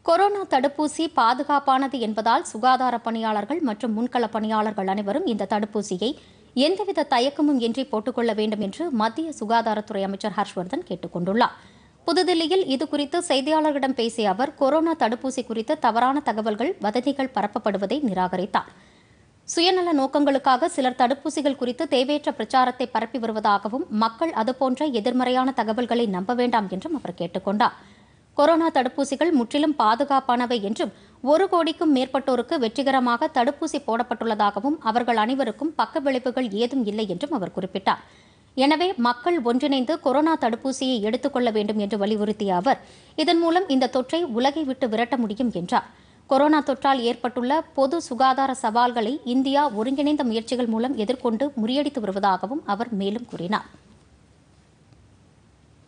corona தடுப்பூசி பாதுகாப்பானது என்பதால் சுகாதார பணியாளர்கள் மற்றும் முன்கள பணியாளர்கள் அனைவரும் இந்த தடுப்பூசியை எந்தவித தயக்கமும் இன்றி போட்டுக்கொள்ள வேண்டும் என்று மத்திய சுகாதாரத்துறை அமைச்சர் ஹர்ஷ்வர்தன் கேட்டுக் கொண்டுள்ளார் புதுதில்லியில் இதுகுறித்து செய்தியாளர்களிடம் பேசிய அவர் கொரோனா தடுப்பூசி குறித்த தவறான தகவல்கள் வதந்திகள் பரப்பப்படுவதை நிராகரித்தார் சுயநல நோக்கங்களுக்காக சிலர் தடுப்பூசிகள் குறித்து தேவையற்ற பிரச்சாரத்தை பரப்பி வருவதாகவும் மக்கள் அதுபோன்ற எதிர்மறையான தகவல்களை நம்ப வேண்டாம் என்றும் அவர் கேட்டுக் கொண்டார் கொரோனா தடுப்பூசிகள் முற்றிலும் பாதுகாப்பானவை என்றும் ஒரு கோடிக்கும் மேற்பட்டோருக்கு வெற்றிகரமாக தடுப்பூசி போடப்பட்டுள்ளதாகவும் அவர்கள் அனைவருக்கும் பக்க விளைவுகள் ஏதும் இல்லை என்றும் அவர் குறிப்பிட்டார் எனவே மக்கள் ஒன்றிணைந்து கொரோனா தடுப்பூசியை எடுத்துக் கொள்ள வேண்டும் என்று வலியுறுத்திய அவர் இதன் மூலம் இந்த தொற்றை உலகை விட்டு விரட்ட முடியும் என்றார் கொரோனா தொற்றால் ஏற்பட்டுள்ள பொது சுகாதார சவால்களை இந்தியா ஒருங்கிணைந்த முயற்சிகள் மூலம் எதிர்கொண்டு முறியடித்து வருவதாகவும் அவர் மேலும் கூறினார்